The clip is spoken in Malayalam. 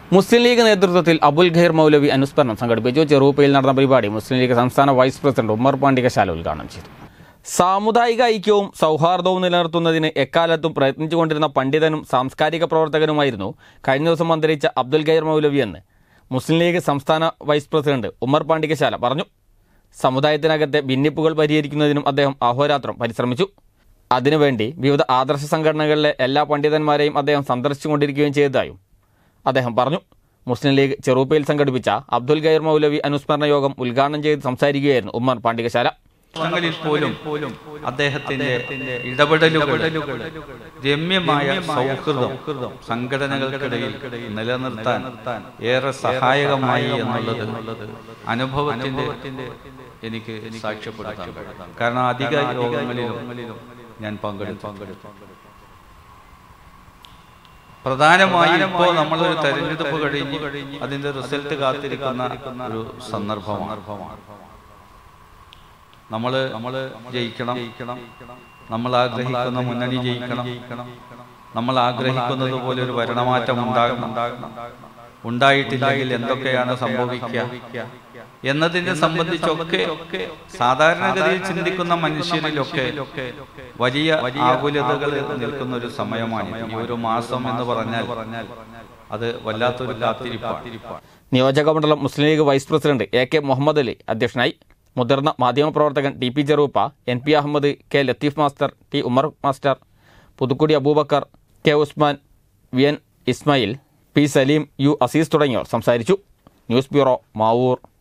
മുസ്ലിം ലീഗ് നേതൃത്വത്തിൽ അബുൽ ഖൈർ മൗലവി അനുസ്മരണം സംഘടിപ്പിച്ചു ചെറുപ്പയിൽ നടന്ന പരിപാടി മുസ്ലിം ലീഗ് സംസ്ഥാന വൈസ് പ്രസിഡന്റ് ഉമ്മർ പാണ്ടികശാല ഉദ്ഘാടനം ചെയ്തു സാമുദായിക ഐക്യവും സൗഹാർദ്ദവും നിലനിർത്തുന്നതിന് എക്കാലത്തും പ്രയത്നിച്ചുകൊണ്ടിരുന്ന പണ്ഡിതനും സാംസ്കാരിക പ്രവർത്തകനുമായിരുന്നു കഴിഞ്ഞ ദിവസം അന്തരിച്ച അബ്ദുൽ ഖൈർ മൗലവി എന്ന് മുസ്ലിം ലീഗ് സംസ്ഥാന വൈസ് പ്രസിഡന്റ് ഉമ്മർ പാണ്ടികശാല പറഞ്ഞു സമുദായത്തിനകത്തെ ഭിന്നിപ്പുകൾ പരിഹരിക്കുന്നതിനും അദ്ദേഹം അഹോരാത്രം പരിശ്രമിച്ചു അതിനുവേണ്ടി വിവിധ ആദർശ സംഘടനകളിലെ എല്ലാ പണ്ഡിതന്മാരെയും അദ്ദേഹം സന്ദർശിച്ചുകൊണ്ടിരിക്കുകയും ചെയ്തതായും അദ്ദേഹം പറഞ്ഞു മുസ്ലിം ലീഗ് ചെറുപ്പയിൽ സംഘടിപ്പിച്ച അബ്ദുൽ ഗൈർ മൗലവി അനുസ്മരണ യോഗം ഉദ്ഘാടനം ചെയ്ത് സംസാരിക്കുകയായിരുന്നു ഉമ്മർ പാണ്ടികശാല ങ്ങളിൽ പോലും അദ്ദേഹത്തിന്റെ ഇടപെടലുകൾ രമ്യമായ സൗഹൃദം സംഘടനകൾക്കിടയിൽ നിലനിർത്താൻ ഏറെ സഹായകമായി എന്നുള്ളത് അനുഭവത്തിന്റെ എനിക്ക് സാക്ഷ്യപ്പെടുത്താൻ കഴിയും. കാരണം അധിക യോഗങ്ങളിലും ഞാൻ പങ്കെടുത്തു പ്രധാനമായും ഇപ്പോൾ നമ്മളൊരു തെരഞ്ഞെടുപ്പ് കഴിഞ്ഞ് അതിന്റെ റിസൾട്ട് കാത്തിരിക്കുന്ന ഒരു സന്ദർഭമാണ് നമ്മള് നമ്മള് ജയിക്കണം നമ്മൾ ആഗ്രഹിക്കുന്ന മുന്നണി ജയിക്കണം നമ്മൾ ആഗ്രഹിക്കുന്നത് പോലെ ഒരു ഭരണമാറ്റം ഉണ്ടാകണം ഉണ്ടായിട്ടില്ലെങ്കിൽ എന്തൊക്കെയാണ് സംഭവിക്കുക എന്നതിനെ സംബന്ധിച്ചൊക്കെ സാധാരണഗതിയിൽ ചിന്തിക്കുന്ന മനുഷ്യരിലൊക്കെ വലിയ ആകുലതകൾ നിൽക്കുന്ന ഒരു സമയമാണ് ഈ ഒരു മാസം എന്ന് പറഞ്ഞാൽ അത് വല്ലാത്തൊരു കാത്തിരിപ്പാണ് നിയോജക മണ്ഡലം Muslim League vice president A K Muhammad Ali അധ്യക്ഷനായി മുതിർന്ന മാധ്യമപ്രവർത്തകൻ T P Cheruppa N P Ahmed K Latheef master T Umar master Puthukkudi Abubakar K Usman V N Ismail P Saleem U Azeez തുടങ്ങിയവർ സംസാരിച്ചു ന്യൂസ് ബ്യൂറോ മാവൂർ